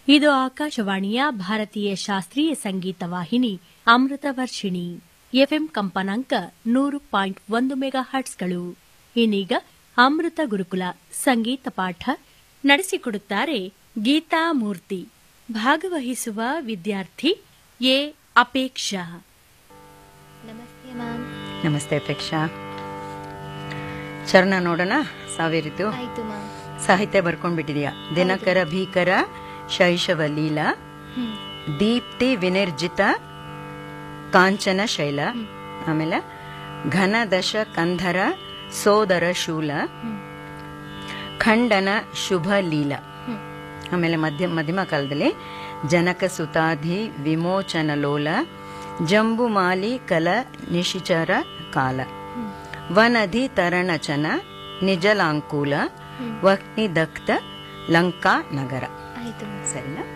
ಇದು ಆಕಾಶವಾಣಿಯ ಭಾರತೀಯ ಶಾಸ್ತ್ರೀಯ ಸಂಗೀತ ವಾಹಿನಿ ಅಮೃತ ವರ್ಷಿಣಿ ಎಫ್ಎಂ ಕಂಪನಾಂಕ ನೂರು ಪಾಯಿಂಟ್ ಒಂದು ಮೆಗಾ ಹರ್ಟ್ಸ್ಗಳು ಇನ್ನೀಗ ಅಮೃತ ಗುರುಕುಲ ಸಂಗೀತ ಪಾಠ ನಡೆಸಿಕೊಡುತ್ತಾರೆ ಗೀತಾ ಮೂರ್ತಿ ಭಾಗವಹಿಸುವ ವಿದ್ಯಾರ್ಥಿ ಎ ಅಪೇಕ್ಷಾ ನಮಸ್ತೆ ಮ್ಯಾಮ್ ನಮಸ್ತೆ ಅಪೇಕ್ಷಾ ಚರಣ ನೋಡೋಣ ಸಾವಿರಿತು ಆಯ್ತು ಮ್ಯಾಮ್ ಸಾಹಿತ್ಯ ಬರ್ಕೊಂಡ್ಬಿಟ್ಟಿದ್ಯಾ ದಿನಕರ ಭೀಕರ ಶೈಶವ ಲೀಲಾ ಹ್ಮ್ ದೀಪ್ತಿ ವಿನಿರ್ಜಿತ ಕಾಂಚನ ಶೈಲ ಆಮೇಲೆ ಘನದಶ ಕಂಧರ ಸೋದರ ಶೂಲ ಹ್ಮ್ ಖಂಡನ ಶುಭ ಲೀಲ ಹ್ಮ್ ಆಮೇಲೆ ಮಧ್ಯ ಮಧ್ಯಮ ಕಾಲದಲ್ಲಿ ಜನಕ ಸುತಾಧಿ ವಿಮೋಚನ ಲೋಲ ಜಂಬುಮಾಲಿ ಕಲ ನಿಶಿಚರ ಕಾಲ ಹ್ಮ್ ವನಧಿ ತರಣಚನ ನಿಜಲಾಂಕೂಲ ವಕ್ನಿ ದಕ್ತ ಲಂಕಾ ನಗರ ಆಯ್ತು ಮ್ಯಾಮ್ ಸರಿನಾ